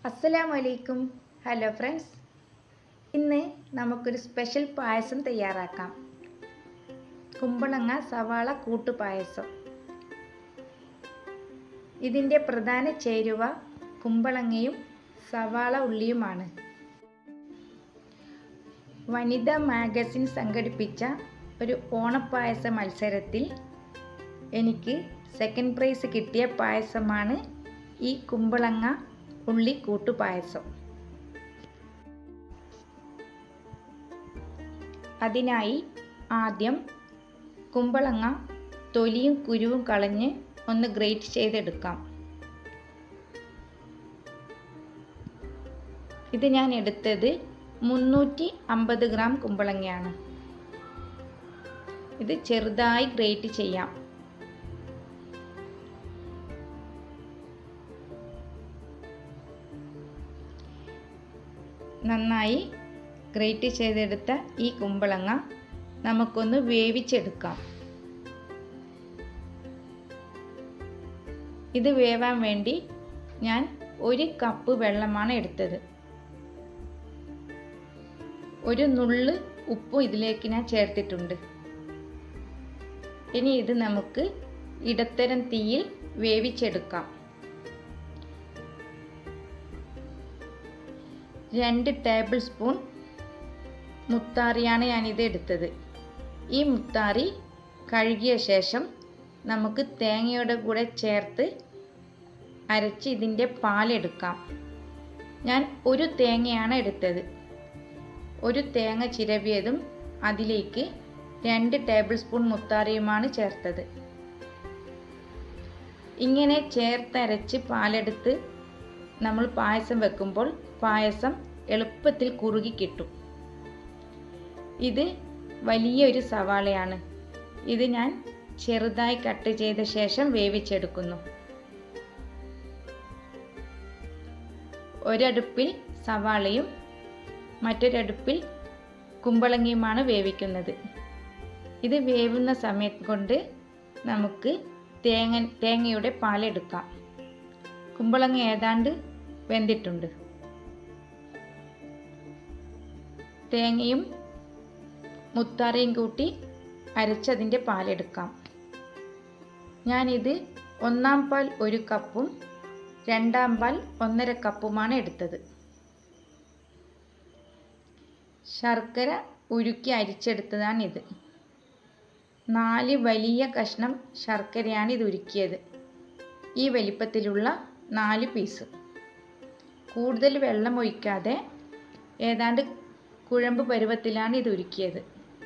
അസ്സലാമലൈക്കും hello friends ഇന്ന് നമുക്കൊരു സ്പെഷ്യൽ പായസം തയ്യാറാക്കാം കുമ്പളങ്ങ സവാള കൂട്ടുപായസം ഇതിൻ്റെ പ്രധാന ചേരുവ കുമ്പളങ്ങയും സവാള ഉള്ളിയുമാണ് വനിതാ മാഗസിൻ സംഘടിപ്പിച്ച ഒരു ഓണപ്പായസ മത്സരത്തിൽ എനിക്ക് സെക്കൻഡ് പ്രൈസ് കിട്ടിയ പായസമാണ് ഈ കുമ്പളങ്ങ ഉള്ളി കൂട്ടുപായസം അതിനായി ആദ്യം കുമ്പളങ്ങ തൊലിയും കുരുവും കളഞ്ഞ് ഒന്ന് ഗ്രേറ്റ് ചെയ്തെടുക്കാം ഇത് ഞാൻ എടുത്തത് മുന്നൂറ്റി അമ്പത് ഗ്രാം കുമ്പളങ്ങയാണ് ഇത് ചെറുതായി ഗ്രേറ്റ് ചെയ്യാം നന്നായി ഗ്രേറ്റ് ചെയ്തെടുത്ത ഈ കുമ്പളങ്ങ നമുക്കൊന്ന് വേവിച്ചെടുക്കാം ഇത് വേവാൻ വേണ്ടി ഞാൻ ഒരു കപ്പ് വെള്ളമാണ് എടുത്തത് ഒരു നുള്ള് ഉപ്പും ഇതിലേക്ക് ഞാൻ ചേർത്തിട്ടുണ്ട് ഇനി ഇത് നമുക്ക് ഇടത്തരം തീയിൽ വേവിച്ചെടുക്കാം രണ്ട് ടേബിൾ സ്പൂൺ മുത്താറിയാണ് ഞാനിത് എടുത്തത് ഈ മുത്താറി കഴുകിയ ശേഷം നമുക്ക് തേങ്ങയുടെ കൂടെ ചേർത്ത് അരച്ച് ഇതിൻ്റെ പാലെടുക്കാം ഞാൻ ഒരു തേങ്ങയാണ് എടുത്തത് ഒരു തേങ്ങ ചിരവിയതും അതിലേക്ക് രണ്ട് ടേബിൾ സ്പൂൺ മുത്താറിയുമാണ് ചേർത്തത് ഇങ്ങനെ ചേർത്തരച്ച് പാലെടുത്ത് നമ്മൾ പായസം വെക്കുമ്പോൾ പായസം എളുപ്പത്തിൽ കുറുകി കിട്ടും ഇത് വലിയൊരു സവാളയാണ് ഇത് ഞാൻ ചെറുതായി കട്ട് ചെയ്ത ശേഷം വേവിച്ചെടുക്കുന്നു ഒരടുപ്പിൽ സവാളയും മറ്റൊരടുപ്പിൽ കുമ്പളങ്ങിയുമാണ് വേവിക്കുന്നത് ഇത് വേവുന്ന സമയം കൊണ്ട് നമുക്ക് തേങ്ങ തേങ്ങയുടെ പാലെടുക്കാം കുമ്പളങ്ങ ഏതാണ്ട് വെന്തിട്ടുണ്ട് തേങ്ങയും മുത്താറയും കൂട്ടി അരച്ചതിൻ്റെ പാലെടുക്കാം ഞാനിത് ഒന്നാം പാൽ ഒരു കപ്പും രണ്ടാം പാൽ ഒന്നര കപ്പുമാണ് എടുത്തത് ശർക്കര ഉരുക്കി അരിച്ചെടുത്തതാണിത് നാല് വലിയ കഷ്ണം ശർക്കരയാണ് ഇത് ഉരുക്കിയത് ഈ വലിപ്പത്തിലുള്ള നാല് പീസ് കൂടുതൽ വെള്ളം ഒഴിക്കാതെ ഏതാണ്ട് കുഴമ്പ് പരുവത്തിലാണ് ഇത് ഉരുക്കിയത്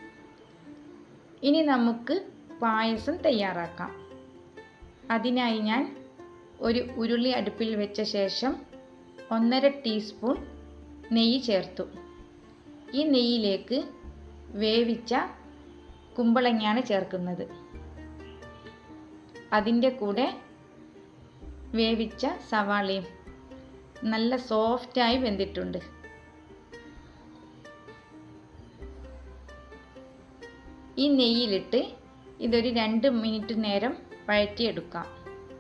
ഇനി നമുക്ക് പായസം തയ്യാറാക്കാം അതിനായി ഞാൻ ഒരു ഉരുളി അടുപ്പിൽ വെച്ച ശേഷം ഒന്നര ടീസ്പൂൺ നെയ്യ് ചേർത്തു ഈ നെയ്യിലേക്ക് വേവിച്ച കുമ്പളങ്ങയാണ് ചേർക്കുന്നത് അതിൻ്റെ കൂടെ വേവിച്ച സവാളയും നല്ല സോഫ്റ്റായി വെന്തിട്ടുണ്ട് ഈ നെയ്യിലിട്ട് ഇതൊരു രണ്ട് മിനിറ്റ് നേരം വഴറ്റിയെടുക്കാം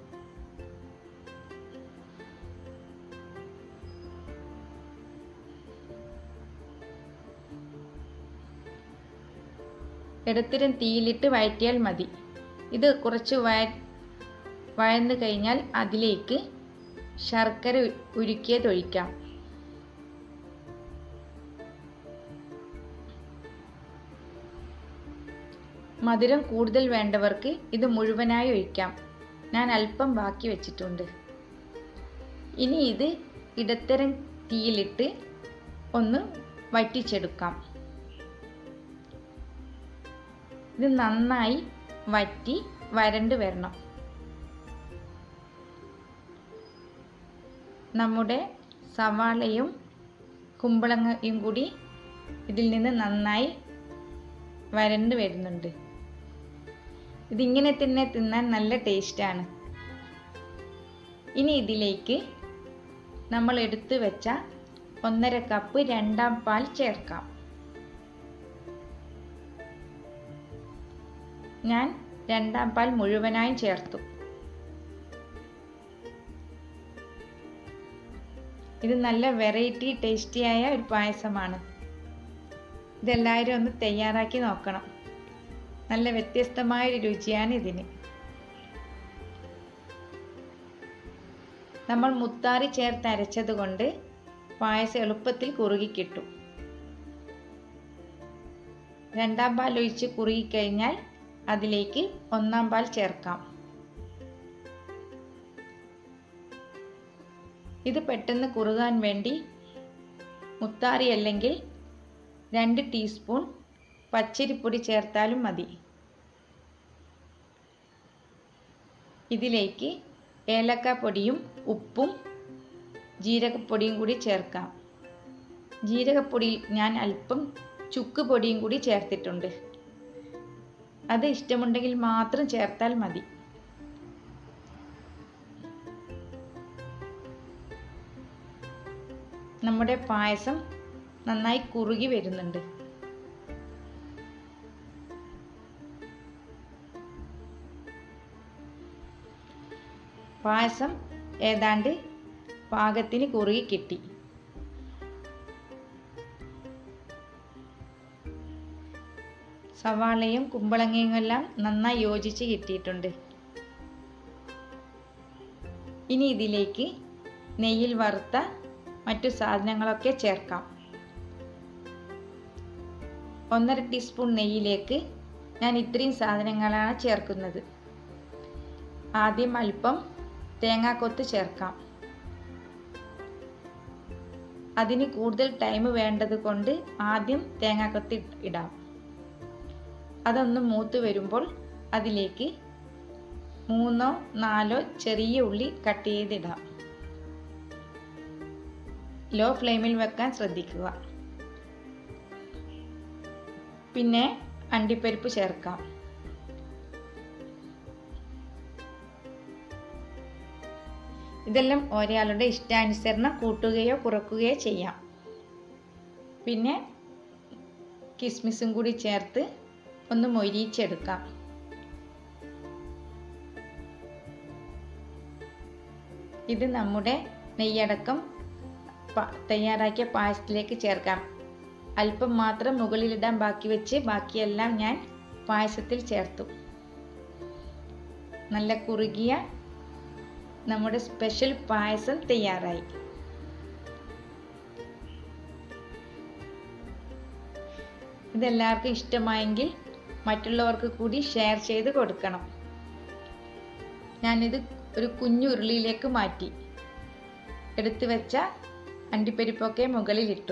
ഇടത്തരം തീയിലിട്ട് വഴറ്റിയാൽ മതി ഇത് കുറച്ച് വഴ വഴന്നു കഴിഞ്ഞാൽ അതിലേക്ക് ശർക്കര ഉരുക്കിയതൊഴിക്കാം മധുരം കൂടുതൽ വേണ്ടവർക്ക് ഇത് മുഴുവനായി ഒഴിക്കാം ഞാൻ അല്പം ബാക്കി വെച്ചിട്ടുണ്ട് ഇനി ഇത് ഇടത്തരം തീയിലിട്ട് ഒന്ന് വറ്റിച്ചെടുക്കാം ഇത് നന്നായി വറ്റി വരണ്ട് വരണം നമ്മുടെ സവാളയും കുമ്പളങ്ങയും കൂടി ഇതിൽ നിന്ന് നന്നായി വരണ്ട് വരുന്നുണ്ട് ഇതിങ്ങനെ തന്നെ തിന്നാൻ നല്ല ടേസ്റ്റാണ് ഇനി ഇതിലേക്ക് നമ്മൾ എടുത്തു വെച്ച ഒന്നര കപ്പ് രണ്ടാം പാൽ ചേർക്കാം ഞാൻ രണ്ടാം പാൽ മുഴുവനായും ചേർത്തു ഇത് നല്ല വെറൈറ്റി ടേസ്റ്റിയായ ഒരു പായസമാണ് ഇതെല്ലാവരും ഒന്ന് തയ്യാറാക്കി നോക്കണം നല്ല വ്യത്യസ്തമായൊരു രുചിയാണ് ഇതിന് നമ്മൾ മുത്താറി ചേർത്ത് അരച്ചത് കൊണ്ട് പായസം എളുപ്പത്തിൽ കുറുകി കിട്ടും രണ്ടാം പാൽ ഒഴിച്ച് കുറുകിക്കഴിഞ്ഞാൽ അതിലേക്ക് ഒന്നാം പാൽ ചേർക്കാം ഇത് പെട്ടെന്ന് കുറുകാൻ വേണ്ടി മുത്താറി അല്ലെങ്കിൽ രണ്ട് ടീസ്പൂൺ പച്ചരിപ്പൊടി ചേർത്താലും മതി ഇതിലേക്ക് ഏലക്കാപ്പൊടിയും ഉപ്പും ജീരകപ്പൊടിയും കൂടി ചേർക്കാം ജീരകപ്പൊടിയിൽ ഞാൻ അല്പം ചുക്ക് പൊടിയും കൂടി ചേർത്തിട്ടുണ്ട് അത് ഇഷ്ടമുണ്ടെങ്കിൽ മാത്രം ചേർത്താൽ മതി നമ്മുടെ പായസം നന്നായി കുറുകി വരുന്നുണ്ട് പായസം ഏതാണ്ട് പാകത്തിന് കുറുകി കിട്ടി സവാളയും കുമ്പളങ്ങയും എല്ലാം നന്നായി യോജിച്ച് കിട്ടിയിട്ടുണ്ട് ഇനി ഇതിലേക്ക് നെയ്യിൽ വറുത്ത മറ്റു സാധനങ്ങളൊക്കെ ചേർക്കാം ഒന്നര ടീസ്പൂൺ നെയ്യിലേക്ക് ഞാൻ ഇത്രയും സാധനങ്ങളാണ് ചേർക്കുന്നത് ആദ്യം അല്പം തേങ്ങാക്കൊത്ത് ചേർക്കാം അതിന് കൂടുതൽ ടൈം വേണ്ടത് കൊണ്ട് ആദ്യം തേങ്ങാക്കൊത്ത് ഇടാം അതൊന്ന് മൂത്ത് വരുമ്പോൾ അതിലേക്ക് മൂന്നോ നാലോ ചെറിയ ഉള്ളി കട്ട് ചെയ്തിടാം ലോ ഫ്ലെയിമിൽ വെക്കാൻ ശ്രദ്ധിക്കുക പിന്നെ അണ്ടിപ്പരിപ്പ് ചേർക്കാം ഇതെല്ലാം ഒരാളുടെ ഇഷ്ടാനുസരണം കൂട്ടുകയോ കുറക്കുകയോ ചെയ്യാം പിന്നെ കിസ്മിസും കൂടി ചേർത്ത് ഒന്ന് മൊരിയിച്ചെടുക്കാം ഇത് നമ്മുടെ നെയ്യടക്കം തയ്യാറാക്കിയ പായസത്തിലേക്ക് ചേർക്കാം അല്പം മാത്രം മുകളിലിടാൻ ബാക്കി വെച്ച് ബാക്കിയെല്ലാം ഞാൻ പായസത്തിൽ ചേർത്തു നല്ല കുറുകിയ നമ്മുടെ സ്പെഷ്യൽ പായസം തയ്യാറായി ഇതെല്ലാവർക്കും ഇഷ്ടമായെങ്കിൽ മറ്റുള്ളവർക്ക് കൂടി ഷെയർ ചെയ്ത് കൊടുക്കണം ഞാനിത് ഒരു കുഞ്ഞു ഉരുളിയിലേക്ക് മാറ്റി എടുത്തു വെച്ച അണ്ടിപ്പരിപ്പൊക്കെ മുകളിലിട്ടു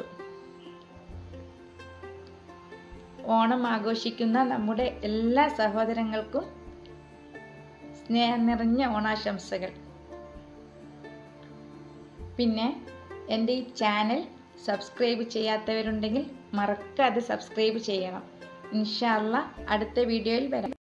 ഓണം ആഘോഷിക്കുന്ന നമ്മുടെ എല്ലാ സഹോദരങ്ങൾക്കും സ്നേഹം നിറഞ്ഞ ഓണാശംസകൾ പിന്നെ എൻ്റെ ഈ ചാനൽ സബ്സ്ക്രൈബ് ചെയ്യാത്തവരുണ്ടെങ്കിൽ മറക്കാതെ സബ്സ്ക്രൈബ് ചെയ്യണം ഇൻഷാല്ല അടുത്ത വീഡിയോയിൽ വരാം